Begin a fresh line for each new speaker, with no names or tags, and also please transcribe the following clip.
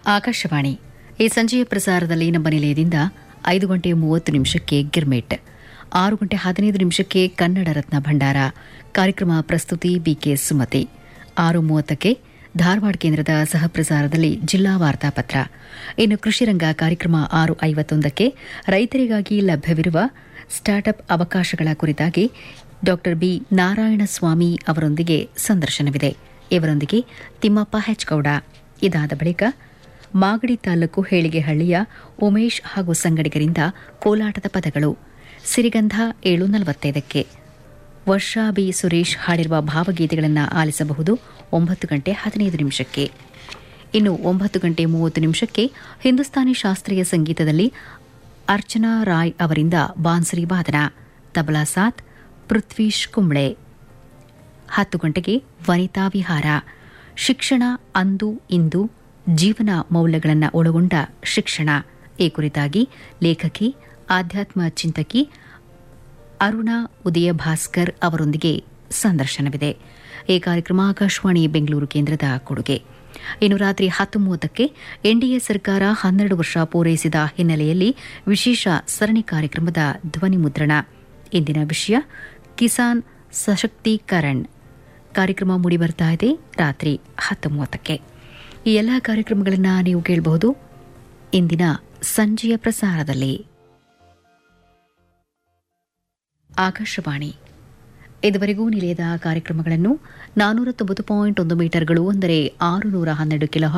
ಆಕಾಶವಾಣಿ ಈ ಸಂಜೆಯ ಪ್ರಸಾರದಲ್ಲಿ ನಮ್ಮ ನಿಲಯದಿಂದ ಐದು ಗಂಟೆ ಮೂವತ್ತು ನಿಮಿಷಕ್ಕೆ ಗಿರ್ಮೆಟ್ ಆರು ಗಂಟೆ ಹದಿನೈದು ನಿಮಿಷಕ್ಕೆ ಕನ್ನಡ ರತ್ನ ಭಂಡಾರ ಕಾರ್ಯಕ್ರಮ ಪ್ರಸ್ತುತಿ ಬಿಕೆ ಸುಮತಿ ಆರು ಮೂವತ್ತಕ್ಕೆ ಧಾರವಾಡ ಕೇಂದ್ರದ ಸಹಪ್ರಸಾರದಲ್ಲಿ ಜಿಲ್ಲಾ ವಾರ್ತಾಪತ್ರ ಇನ್ನು ಕೃಷಿರಂಗ ಕಾರ್ಯಕ್ರಮ ಆರು ಐವತ್ತೊಂದಕ್ಕೆ ರೈತರಿಗಾಗಿ ಲಭ್ಯವಿರುವ ಸ್ಟಾರ್ಟ್ಅಪ್ ಅವಕಾಶಗಳ ಕುರಿತಾಗಿ ಡಾ ಬಿ ನಾರಾಯಣಸ್ವಾಮಿ ಅವರೊಂದಿಗೆ ಸಂದರ್ಶನವಿದೆ ಇವರೊಂದಿಗೆ ತಿಮ್ಮಪ್ಪ ಹೆಚ್ಗೌಡ ಇದಾದ ಬಳಿಕ ಮಾಗಡಿ ತಾಲೂಕು ಹೇಳಿಗೆಹಳ್ಳಿಯ ಉಮೇಶ್ ಹಾಗೂ ಸಂಗಡಿಗರಿಂದ ಕೋಲಾಟದ ಪದಗಳು ಸಿರಿಗಂಧ ಏಳು ನಲವತ್ತೈದಕ್ಕೆ ವರ್ಷಾ ಬಿ ಸುರೇಶ್ ಹಾಡಿರುವ ಭಾವಗೀತೆಗಳನ್ನು ಆಲಿಸಬಹುದು ಒಂಬತ್ತು ಗಂಟೆ ಹದಿನೈದು ನಿಮಿಷಕ್ಕೆ ಇನ್ನು ಒಂಬತ್ತು ಗಂಟೆ ಮೂವತ್ತು ನಿಮಿಷಕ್ಕೆ ಹಿಂದೂಸ್ತಾನಿ ಶಾಸ್ತ್ರೀಯ ಸಂಗೀತದಲ್ಲಿ ಅರ್ಚನಾ ರಾಯ್ ಅವರಿಂದ ಬಾನ್ಸರಿ ವಾದನ ತಬಲಾ ಸಾತ್ ಪೃಥ್ವೀಶ್ ಕುಂಬ್ಳೆ ಹತ್ತು ಗಂಟೆಗೆ ವನಿತಾ ವಿಹಾರ ಶಿಕ್ಷಣ ಅಂದು ಇಂದು ಜೀವನ ಮೌಲ್ಯಗಳನ್ನು ಒಳಗೊಂಡ ಶಿಕ್ಷಣ ಈ ಕುರಿತಾಗಿ ಲೇಖಕಿ ಆಧ್ಯಾತ್ಮ ಚಿಂತಕಿ ಅರುಣಾ ಉದಯ ಭಾಸ್ಕರ್ ಅವರೊಂದಿಗೆ ಸಂದರ್ಶನವಿದೆ ಈ ಕಾರ್ಯಕ್ರಮ ಆಕಾಶವಾಣಿ ಬೆಂಗಳೂರು ಕೇಂದ್ರದ ಕೊಡುಗೆ ಇನ್ನು ರಾತ್ರಿ ಹತ್ತು ಮೂವತ್ತಕ್ಕೆ ಎನ್ಡಿಎ ಸರ್ಕಾರ ಹನ್ನೆರಡು ವರ್ಷ ಪೂರೈಸಿದ ಹಿನ್ನೆಲೆಯಲ್ಲಿ ವಿಶೇಷ ಸರಣಿ ಕಾರ್ಯಕ್ರಮದ ಧ್ವನಿ ಮುದ್ರಣ ಇಂದಿನ ವಿಷಯ ಕಿಸಾನ್ ಸಶಕ್ತೀಕರಣ್ ಕಾರ್ಯಕ್ರಮ ಮೂಡಿಬರ್ತಾ ಇದೆ ರಾತ್ರಿ ಹತ್ತು ಮೂವತ್ತಕ್ಕೆ ಈ ಎಲ್ಲ ಕಾರ್ಯಕ್ರಮಗಳನ್ನು ನೀವು ಕೇಳಬಹುದು ಇಂದಿನ ಸಂಜೆಯ ಪ್ರಸಾರದಲ್ಲಿ ಆಕಾಶವಾಣಿ ಇದುವರೆಗೂ ನಿಲಯದ ಕಾರ್ಯಕ್ರಮಗಳನ್ನು ನಾನೂರ ತೊಂಬತ್ತು ಪಾಯಿಂಟ್ ಒಂದು ಮೀಟರ್ಗಳು ಅಂದರೆ ಆರುನೂರ ಹನ್ನೆರಡು ಕಿಲೋ